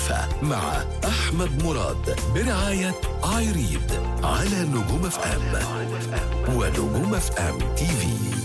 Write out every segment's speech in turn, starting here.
الخليفة مع أحمد مراد برعاية ايريد على نجوم اف ام ونجوم اف ام تي في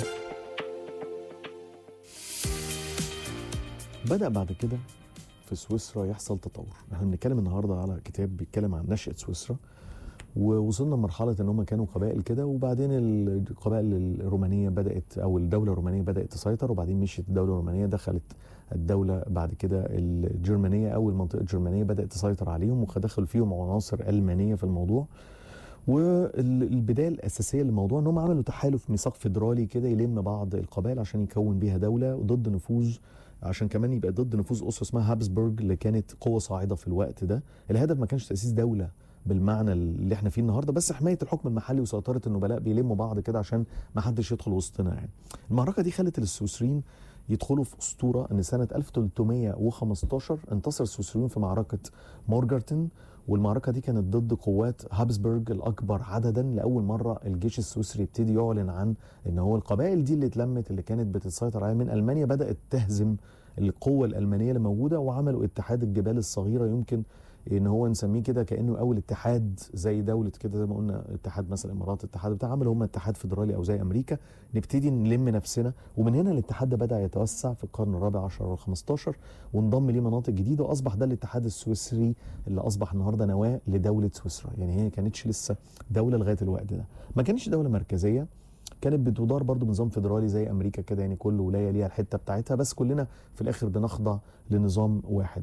بدأ بعد كده في سويسرا يحصل تطور احنا بنتكلم النهارده على كتاب بيتكلم عن نشأة سويسرا ووصلنا لمرحلة ان هم كانوا قبائل كده وبعدين القبائل الرومانية بدأت او الدولة الرومانية بدأت تسيطر وبعدين مشيت الدولة الرومانية دخلت الدولة بعد كده الجرمانية او المنطقة الجرمانية بدأت تسيطر عليهم ودخل فيهم عناصر ألمانية في الموضوع والبدايه الاساسيه للموضوع ان هم عملوا تحالف ميثاق فيدرالي كده يلم بعض القبائل عشان يكون بيها دوله ضد نفوذ عشان كمان يبقى ضد نفوذ اسره اسمها هابسبورج اللي كانت قوه صاعده في الوقت ده الهدف ما كانش تاسيس دوله بالمعنى اللي احنا فيه النهارده بس حمايه الحكم المحلي وسيطره النبلاء بيلموا بعض كده عشان ما حدش يدخل وسطنا يعني المعركه دي خلت السويسريين يدخلوا في اسطوره ان سنه 1315 انتصر السويسريين في معركه مورجرتن والمعركه دي كانت ضد قوات هابسبورج الاكبر عددا لاول مره الجيش السويسري يبتدي يعلن عن ان هو القبائل دي اللي اتلمت اللي كانت بتسيطر عليها من المانيا بدات تهزم القوه الالمانيه اللي موجوده وعملوا اتحاد الجبال الصغيره يمكن ان هو نسميه كده كانه اول اتحاد زي دوله كده زي ما قلنا اتحاد مثلا الامارات اتحاد بتاع عملوا هم اتحاد فيدرالي او زي امريكا نبتدي نلم نفسنا ومن هنا الاتحاد ده بدا يتوسع في القرن الرابع عشر وال15 وانضم ليه مناطق جديده واصبح ده الاتحاد السويسري اللي اصبح النهارده نواه لدوله سويسرا يعني هي كانتش لسه دوله لغايه الوقت ده ما كانتش دوله مركزيه كانت بتدار برضو بنظام فيدرالي زي امريكا كده يعني كل ولايه ليها الحته بتاعتها بس كلنا في الاخر بنخضع لنظام واحد